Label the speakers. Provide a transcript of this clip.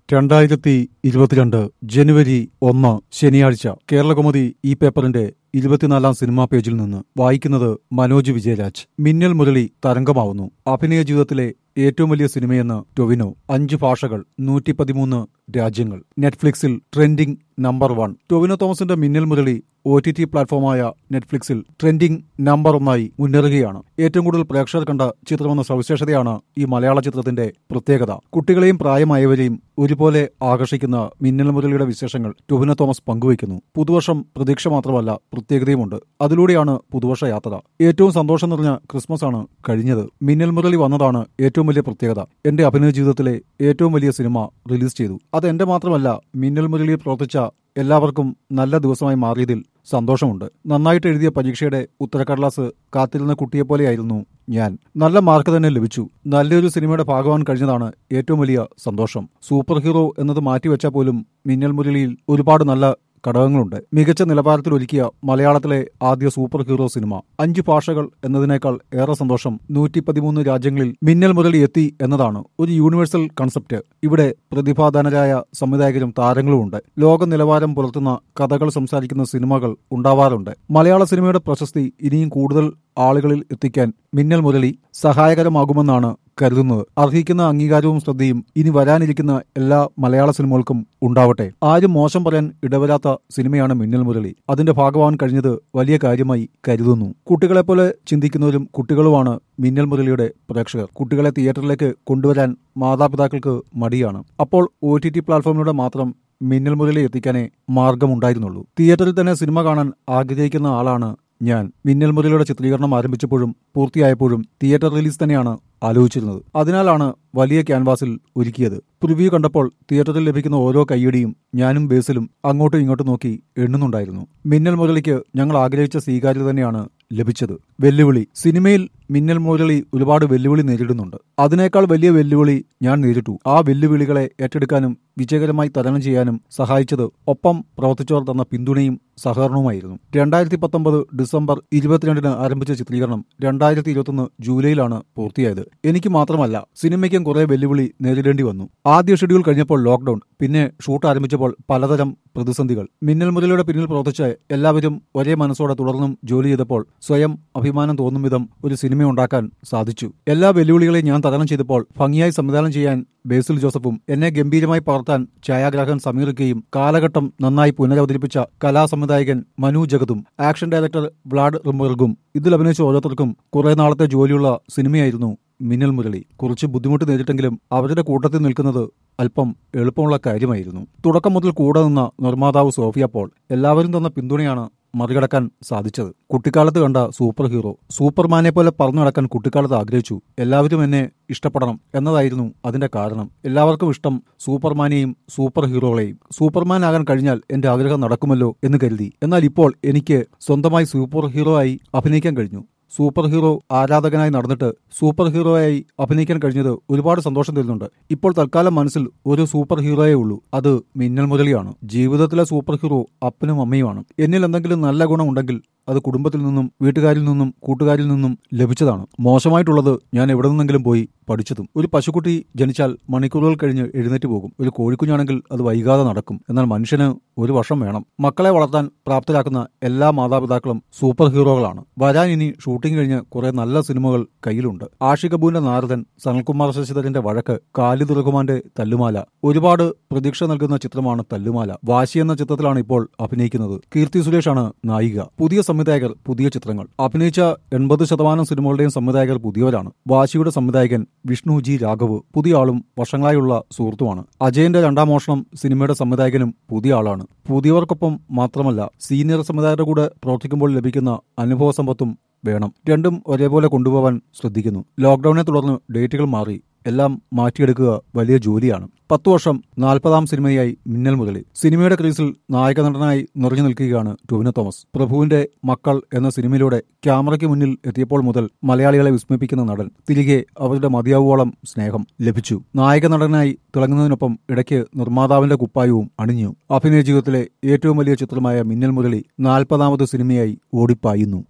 Speaker 1: രണ്ടായിരത്തി ഇരുപത്തിരണ്ട് ജനുവരി ഒന്ന് ശനിയാഴ്ച കേരളകൗമുദി ഈ പേപ്പറിന്റെ ഇരുപത്തിനാലാം സിനിമാ പേജിൽ നിന്ന് വായിക്കുന്നത് മനോജ് വിജയരാജ് മിന്നൽ മുരളി തരംഗമാവുന്നു അഭിനയ ജീവിതത്തിലെ ഏറ്റവും വലിയ സിനിമയെന്ന് ടൊവിനോ അഞ്ച് ഭാഷകൾ നൂറ്റി പതിമൂന്ന് രാജ്യങ്ങൾ നെറ്റ്ഫ്ലിക്സിൽ ട്രെൻഡിംഗ് നമ്പർ വൺ ടൊവിനോ തോമസിന്റെ Minnal Murali O T T പ്ലാറ്റ്ഫോമായ നെറ്റ്ഫ്ലിക്സിൽ ട്രെൻഡിംഗ് നമ്പർ ഒന്നായി മുന്നേറുകയാണ് ഏറ്റവും കൂടുതൽ പ്രേക്ഷകർ കണ്ട ചിത്രമെന്ന സവിശേഷതയാണ് ഈ മലയാള ചിത്രത്തിന്റെ പ്രത്യേകത കുട്ടികളെയും പ്രായമായവരെയും ഒരുപോലെ ആകർഷിക്കുന്ന മിന്നൽ മുരളിയുടെ വിശേഷങ്ങൾ ടൊവിനോ തോമസ് പങ്കുവയ്ക്കുന്നു പുതുവർഷം പ്രതീക്ഷ മാത്രമല്ല പ്രത്യേകതയുമുണ്ട് അതിലൂടെയാണ് പുതുവർഷ യാത്ര ഏറ്റവും സന്തോഷം നിറഞ്ഞ ക്രിസ്മസ് ആണ് കഴിഞ്ഞത് മിന്നൽ മുരളി വന്നതാണ് ഏറ്റവും വലിയ പ്രത്യേകത എന്റെ അഭിനയ ജീവിതത്തിലെ ഏറ്റവും വലിയ സിനിമ റിലീസ് ചെയ്തു അത് എന്റെ മാത്രമല്ല മിന്നൽ മുരളിയിൽ പ്രവർത്തിച്ച എല്ലാവർക്കും നല്ല ദിവസമായി മാറിയതിൽ സന്തോഷമുണ്ട് നന്നായിട്ട് എഴുതിയ പരീക്ഷയുടെ ഉത്തരക്കടലാസ് കാത്തിരുന്ന കുട്ടിയെപ്പോലെയായിരുന്നു ഞാൻ നല്ല മാർക്ക് തന്നെ ലഭിച്ചു നല്ലൊരു സിനിമയുടെ ഭാഗമാൻ കഴിഞ്ഞതാണ് ഏറ്റവും വലിയ സന്തോഷം സൂപ്പർ ഹീറോ എന്നത് മാറ്റിവെച്ചാൽ പോലും മിന്നൽ മുരളിയിൽ ഒരുപാട് നല്ല ഘടകങ്ങളുണ്ട് മികച്ച നിലവാരത്തിൽ ഒരുക്കിയ മലയാളത്തിലെ ആദ്യ സൂപ്പർ ഹീറോ സിനിമ അഞ്ച് ഭാഷകൾ എന്നതിനേക്കാൾ ഏറെ സന്തോഷം നൂറ്റി പതിമൂന്ന് രാജ്യങ്ങളിൽ മിന്നൽ മുരളി എത്തി എന്നതാണ് ഒരു യൂണിവേഴ്സൽ കൺസെപ്റ്റ് ഇവിടെ പ്രതിഭാധനരായ സംവിധായകരും താരങ്ങളുമുണ്ട് ലോക നിലവാരം പുലർത്തുന്ന കഥകൾ സംസാരിക്കുന്ന സിനിമകൾ ഉണ്ടാവാറുണ്ട് മലയാള സിനിമയുടെ പ്രശസ്തി ഇനിയും കൂടുതൽ ആളുകളിൽ എത്തിക്കാൻ മിന്നൽ മുരളി സഹായകരമാകുമെന്നാണ് കരുതുന്നത് അർഹിക്കുന്ന അംഗീകാരവും ശ്രദ്ധയും ഇനി വരാനിരിക്കുന്ന എല്ലാ മലയാള സിനിമകൾക്കും ഉണ്ടാവട്ടെ ആരും മോശം പറയാൻ ഇടവരാത്ത സിനിമയാണ് മിന്നൽ മുരളി അതിന്റെ ഭാഗമാവാൻ കഴിഞ്ഞത് വലിയ കാര്യമായി കരുതുന്നു കുട്ടികളെപ്പോലെ ചിന്തിക്കുന്നവരും കുട്ടികളുമാണ് മിന്നൽ മുരളിയുടെ പ്രേക്ഷകർ കുട്ടികളെ തിയേറ്ററിലേക്ക് കൊണ്ടുവരാൻ മാതാപിതാക്കൾക്ക് മടിയാണ് അപ്പോൾ ഒ ടി ടി പ്ലാറ്റ്ഫോമിലൂടെ മാത്രം മിന്നൽ മുരളി എത്തിക്കാനേ മാർഗമുണ്ടായിരുന്നുള്ളൂ തിയേറ്ററിൽ തന്നെ സിനിമ കാണാൻ ആഗ്രഹിക്കുന്ന ആളാണ് ഞാൻ മിന്നൽ മുരളിയുടെ ചിത്രീകരണം ആരംഭിച്ചപ്പോഴും പൂർത്തിയായപ്പോഴും തിയേറ്റർ റിലീസ് തന്നെയാണ് ആലോചിച്ചിരുന്നത് അതിനാലാണ് വലിയ ക്യാൻവാസിൽ ഒരുക്കിയത് പ്രിവ്യൂ കണ്ടപ്പോൾ തിയേറ്ററിൽ ലഭിക്കുന്ന ഓരോ കയ്യടിയും ഞാനും ബേസിലും അങ്ങോട്ടും ഇങ്ങോട്ടും നോക്കി എണ്ണുന്നുണ്ടായിരുന്നു മിന്നൽ മുരളിക്ക് ഞങ്ങൾ ആഗ്രഹിച്ച സ്വീകാര്യത തന്നെയാണ് ലഭിച്ചത് വെല്ലുവിളി സിനിമയിൽ മിന്നൽ മുരളി ഒരുപാട് വെല്ലുവിളി നേരിടുന്നുണ്ട് അതിനേക്കാൾ വലിയ വെല്ലുവിളി ഞാൻ നേരിട്ടു ആ വെല്ലുവിളികളെ ഏറ്റെടുക്കാനും വിജയകരമായി തരണം ചെയ്യാനും സഹായിച്ചത് ഒപ്പം പ്രവർത്തിച്ചവർ തന്ന പിന്തുണയും സഹകരണവുമായിരുന്നു രണ്ടായിരത്തി പത്തൊമ്പത് ഡിസംബർ ഇരുപത്തിരണ്ടിന് ആരംഭിച്ച ചിത്രീകരണം രണ്ടായിരത്തി ഇരുപത്തൊന്ന് ജൂലൈയിലാണ് പൂർത്തിയായത് എനിക്ക് മാത്രമല്ല സിനിമയ്ക്കും കുറെ വെല്ലുവിളി നേരിടേണ്ടി വന്നു ആദ്യ ഷെഡ്യൂൾ കഴിഞ്ഞപ്പോൾ ലോക്ഡൌൺ പിന്നെ ഷൂട്ട് ആരംഭിച്ചപ്പോൾ പലതരം പ്രതിസന്ധികൾ മിന്നൽ മുരളിയുടെ പിന്നിൽ പ്രവർത്തിച്ച എല്ലാവരും ഒരേ മനസ്സോടെ തുടർന്നും ജോലി ചെയ്തപ്പോൾ സ്വയം അഭിമാനം തോന്നും വിധം ഒരു സിനിമ ഉണ്ടാക്കാൻ സാധിച്ചു എല്ലാ വെല്ലുവിളികളെയും ഞാൻ തരണം ചെയ്തപ്പോൾ ഭംഗിയായി സംവിധാനം ചെയ്യാൻ ബേസിൽ ജോസഫും എന്നെ ഗംഭീരമായി പകർത്താൻ ഛായാഗ്രാഹകൻ സമീർക്കയും കാലഘട്ടം നന്നായി പുനരവതരിപ്പിച്ച കലാസംവിധായകൻ മനു ജഗതും ആക്ഷൻ ഡയറക്ടർ വ്ലാഡ് റിംബർഗും ഇതിൽ അഭിനയിച്ച ഓരോരുത്തർക്കും കുറെ നാളത്തെ ജോലിയുള്ള സിനിമയായിരുന്നു മിന്നൽ മുരളി കുറച്ച് ബുദ്ധിമുട്ട് നേരിട്ടെങ്കിലും അവരുടെ കൂട്ടത്തിൽ നിൽക്കുന്നത് അല്പം എളുപ്പമുള്ള കാര്യമായിരുന്നു തുടക്കം മുതൽ കൂടെ നിന്ന നിർമ്മാതാവ് സോഫിയ പോൾ എല്ലാവരും തന്ന പിന്തുണയാണ് മറികടക്കാൻ സാധിച്ചത് കുട്ടിക്കാലത്ത് കണ്ട സൂപ്പർ ഹീറോ സൂപ്പർമാനെ പോലെ പറന്നു നടക്കാൻ കുട്ടിക്കാലത്ത് ആഗ്രഹിച്ചു എല്ലാവരും എന്നെ ഇഷ്ടപ്പെടണം എന്നതായിരുന്നു അതിന്റെ കാരണം എല്ലാവർക്കും ഇഷ്ടം സൂപ്പർമാനെയും സൂപ്പർ ഹീറോകളെയും സൂപ്പർമാൻ ആകാൻ കഴിഞ്ഞാൽ എന്റെ ആഗ്രഹം നടക്കുമല്ലോ എന്ന് കരുതി എന്നാൽ ഇപ്പോൾ എനിക്ക് സ്വന്തമായി സൂപ്പർ ഹീറോ ആയി അഭിനയിക്കാൻ കഴിഞ്ഞു സൂപ്പർ ഹീറോ ആരാധകനായി നടന്നിട്ട് സൂപ്പർ ഹീറോയായി അഭിനയിക്കാൻ കഴിഞ്ഞത് ഒരുപാട് സന്തോഷം തരുന്നുണ്ട് ഇപ്പോൾ തൽക്കാലം മനസ്സിൽ ഒരു സൂപ്പർ ഹീറോയേ ഉള്ളൂ അത് മിന്നൽ മുരളിയാണ് ജീവിതത്തിലെ സൂപ്പർ ഹീറോ അപ്പനും അമ്മയുമാണ് എന്നിൽ എന്തെങ്കിലും നല്ല ഗുണം ഉണ്ടെങ്കിൽ അത് കുടുംബത്തിൽ നിന്നും വീട്ടുകാരിൽ നിന്നും കൂട്ടുകാരിൽ നിന്നും ലഭിച്ചതാണ് മോശമായിട്ടുള്ളത് ഞാൻ എവിടെ നിന്നെങ്കിലും പോയി പഠിച്ചതും ഒരു പശുക്കുട്ടി ജനിച്ചാൽ മണിക്കൂറുകൾ കഴിഞ്ഞ് എഴുന്നേറ്റ് പോകും ഒരു കോഴിക്കുഞ്ഞാണെങ്കിൽ അത് വൈകാതെ നടക്കും എന്നാൽ മനുഷ്യന് ഒരു വർഷം വേണം മക്കളെ വളർത്താൻ പ്രാപ്തരാക്കുന്ന എല്ലാ മാതാപിതാക്കളും സൂപ്പർ ഹീറോകളാണ് വരാൻ ഇനി ഷൂട്ടിംഗ് കഴിഞ്ഞ് കുറെ നല്ല സിനിമകൾ കയ്യിലുണ്ട് ആഷിക് കപൂറിന്റെ നാരദൻ സനൽകുമാർ ശശിധരന്റെ വഴക്ക് കാലിദ് റഹ്മാന്റെ തല്ലുമാല ഒരുപാട് പ്രതീക്ഷ നൽകുന്ന ചിത്രമാണ് തല്ലുമാല വാശി എന്ന ചിത്രത്തിലാണ് ഇപ്പോൾ അഭിനയിക്കുന്നത് കീർത്തി സുരേഷാണ് നായിക പുതിയ സംവിധായകർ പുതിയ ചിത്രങ്ങൾ അഭിനയിച്ച എൺപത് ശതമാനം സിനിമകളുടെയും സംവിധായകർ പുതിയവരാണ് വാശിയുടെ സംവിധായകൻ വിഷ്ണു ജി രാഘവ് പുതിയ ആളും വർഷങ്ങളായുള്ള സുഹൃത്തുമാണ് അജയന്റെ രണ്ടാം മോഷണം സിനിമയുടെ സംവിധായകനും പുതിയ ആളാണ് പുതിയവർക്കൊപ്പം മാത്രമല്ല സീനിയർ സംവിധായകരുടെ കൂടെ പ്രവർത്തിക്കുമ്പോൾ ലഭിക്കുന്ന അനുഭവ സമ്പത്തും വേണം രണ്ടും ഒരേപോലെ കൊണ്ടുപോകാൻ ശ്രദ്ധിക്കുന്നു ലോക്ഡൌണിനെ തുടർന്ന് ഡേറ്റുകൾ മാറി എല്ലാം മാറ്റിയെടുക്കുക വലിയ ജോലിയാണ് പത്തു വർഷം നാൽപ്പതാം സിനിമയായി മിന്നൽ മുരളി സിനിമയുടെ ക്രീസിൽ നായക നടനായി നിറഞ്ഞു നിൽക്കുകയാണ് ടൊവിനോ തോമസ് പ്രഭുവിന്റെ മക്കൾ എന്ന സിനിമയിലൂടെ ക്യാമറയ്ക്ക് മുന്നിൽ എത്തിയപ്പോൾ മുതൽ മലയാളികളെ വിസ്മയിപ്പിക്കുന്ന നടൻ തിരികെ അവരുടെ മതിയാവോളം സ്നേഹം ലഭിച്ചു നായക നടനായി തിളങ്ങുന്നതിനൊപ്പം ഇടയ്ക്ക് നിർമ്മാതാവിന്റെ കുപ്പായവും അണിഞ്ഞു അഭിനയ ജീവിതത്തിലെ ഏറ്റവും വലിയ ചിത്രമായ മിന്നൽ മുരളി നാൽപ്പതാമത് സിനിമയായി ഓടിപ്പായുന്നു